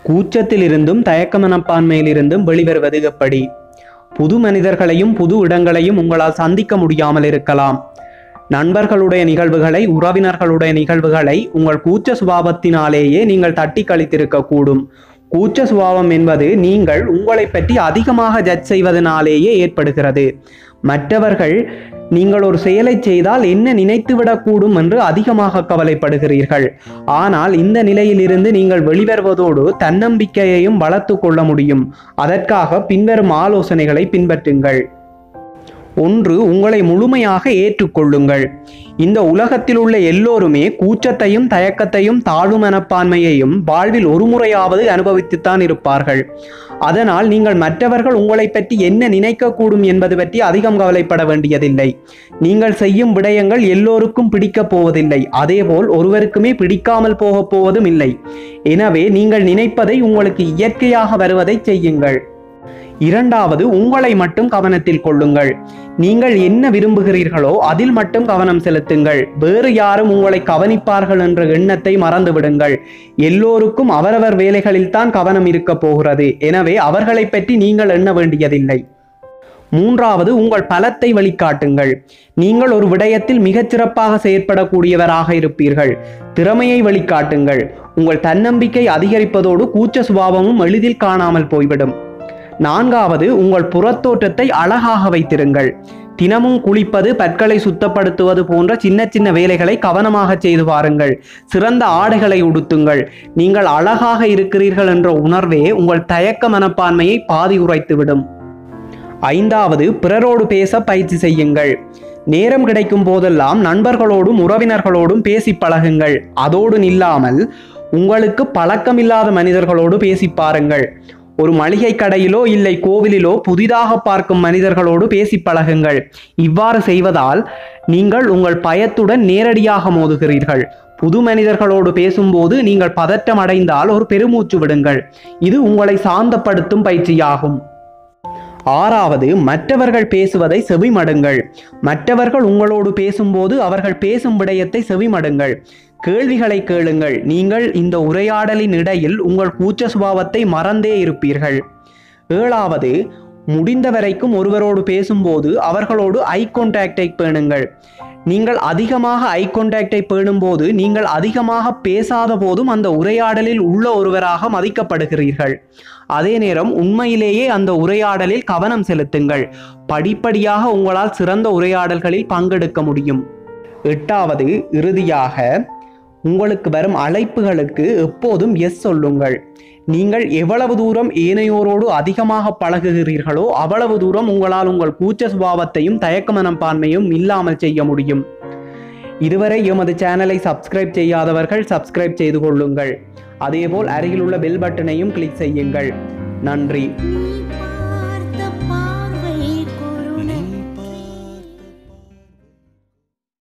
கூச்சத்திலிருந்தும் தயக்க மனப்பான்மையிலிருந்தும் வெளிவருவது எப்படி புது மனிதர்களையும் புது இடங்களையும் உங்களால் சந்திக்க முடியாமல் இருக்கலாம் நண்பர்களுடைய நிகழ்வுகளை உறவினர்களுடைய நிகழ்வுகளை உங்கள் கூச்ச சுபாவத்தினாலேயே நீங்கள் தட்டி கழித்திருக்கக்கூடும் கூச்ச சுபாவம் என்பது நீங்கள் உங்களை பற்றி அதிகமாக ஜட்ஜ் செய்வதனாலேயே ஏற்படுகிறது மற்றவர்கள் நீங்கள் ஒரு செயலை செய்தால் என்ன நினைத்துவிடக்கூடும் என்று அதிகமாக கவலைப்படுகிறீர்கள் ஆனால் இந்த நிலையிலிருந்து நீங்கள் வெளிவருவதோடு தன்னம்பிக்கையையும் வளர்த்து கொள்ள முடியும் அதற்காக பின்வரும் ஆலோசனைகளை பின்பற்றுங்கள் ஒன்று உங்களை முழுமையாக ஏற்றுக்கொள்ளுங்கள் இந்த உலகத்தில் உள்ள எல்லோருமே கூச்சத்தையும் தயக்கத்தையும் தாழ்வு மனப்பான்மையையும் வாழ்வில் ஒரு முறையாவது அனுபவித்துத்தான் இருப்பார்கள் அதனால் நீங்கள் மற்றவர்கள் உங்களை பற்றி என்ன நினைக்கக்கூடும் என்பது பற்றி அதிகம் கவலைப்பட வேண்டியதில்லை நீங்கள் செய்யும் விடயங்கள் எல்லோருக்கும் பிடிக்கப் போவதில்லை அதேபோல் ஒருவருக்குமே பிடிக்காமல் போகப் போவதும் இல்லை எனவே நீங்கள் நினைப்பதை உங்களுக்கு இயற்கையாக வருவதை செய்யுங்கள் இரண்டாவது உங்களை மட்டும் கவனத்தில் கொள்ளுங்கள் நீங்கள் என்ன விரும்புகிறீர்களோ அதில் மட்டும் கவனம் செலுத்துங்கள் வேறு யாரும் உங்களை கவனிப்பார்கள் என்ற எண்ணத்தை மறந்து விடுங்கள் எல்லோருக்கும் அவரவர் வேலைகளில் தான் கவனம் இருக்க போகிறது எனவே அவர்களை பற்றி நீங்கள் எண்ண வேண்டியதில்லை மூன்றாவது உங்கள் பலத்தை வழிகாட்டுங்கள் நீங்கள் ஒரு விடயத்தில் மிகச் சிறப்பாக செயற்படக்கூடியவராக இருப்பீர்கள் திறமையை வழிகாட்டுங்கள் உங்கள் தன்னம்பிக்கை அதிகரிப்பதோடு கூச்ச சுபாவமும் எளிதில் காணாமல் போய்விடும் நான்காவது உங்கள் புறத்தோற்றத்தை அழகாக வைத்திருங்கள் தினமும் குளிப்பது பற்களை சுத்தப்படுத்துவது போன்ற சின்ன சின்ன வேலைகளை கவனமாக செய்து பாருங்கள் சிறந்த ஆடைகளை உடுத்துங்கள் நீங்கள் அழகாக இருக்கிறீர்கள் என்ற உணர்வே உங்கள் தயக்க மனப்பான்மையை பாதி உரைத்துவிடும் ஐந்தாவது பிறரோடு பேச பயிற்சி செய்யுங்கள் நேரம் கிடைக்கும் போதெல்லாம் நண்பர்களோடும் உறவினர்களோடும் பேசி பழகுங்கள் அதோடு நில்லாமல் உங்களுக்கு பழக்கமில்லாத மனிதர்களோடு பேசி பாருங்கள் ஒரு மளிகை கடையிலோ இல்லை கோவிலிலோ புதிதாக பார்க்கும் மனிதர்களோடு பேசி பழகுங்கள் இவ்வாறு செய்வதால் நீங்கள் உங்கள் பயத்துடன் நேரடியாக மோதுகிறீர்கள் புது மனிதர்களோடு பேசும்போது நீங்கள் பதட்டம் அடைந்தால் ஒரு பெருமூச்சு விடுங்கள் இது உங்களை சாந்தப்படுத்தும் பயிற்சியாகும் ஆறாவது மற்றவர்கள் பேசுவதை செவிமடுங்கள் மற்றவர்கள் உங்களோடு பேசும்போது அவர்கள் பேசும் விடயத்தை செவிமடுங்கள் கேள்விகளை கேளுங்கள் நீங்கள் இந்த உரையாடலின் இடையில் உங்கள் கூச்ச சுபாவத்தை மறந்தே இருப்பீர்கள் ஏழாவது முடிந்த வரைக்கும் ஒருவரோடு பேசும்போது அவர்களோடு ஐ கான்டாக்டை பேணுங்கள் நீங்கள் அதிகமாக ஐ கான்டாக்டை பேணும்போது நீங்கள் அதிகமாக பேசாத போதும் அந்த உரையாடலில் உள்ள ஒருவராக மதிக்கப்படுகிறீர்கள் அதே நேரம் உண்மையிலேயே அந்த உரையாடலில் கவனம் செலுத்துங்கள் படிப்படியாக உங்களால் சிறந்த உரையாடல்களில் பங்கெடுக்க முடியும் எட்டாவது இறுதியாக உங்களுக்கு வரும் அழைப்புகளுக்கு எப்போதும் எஸ் சொல்லுங்கள் நீங்கள் எவ்வளவு தூரம் ஏனையோரோடு அதிகமாக பழகுகிறீர்களோ அவ்வளவு தூரம் உங்களால் உங்கள் கூச்ச சுபாவத்தையும் தயக்க மனப்பான்மையும் இல்லாமல் செய்ய முடியும் இதுவரை எமது சேனலை சப்ஸ்கிரைப் செய்யாதவர்கள் சப்ஸ்கிரைப் செய்து கொள்ளுங்கள் அதேபோல் அருகிலுள்ள பெல் பட்டனையும் கிளிக் செய்யுங்கள் நன்றி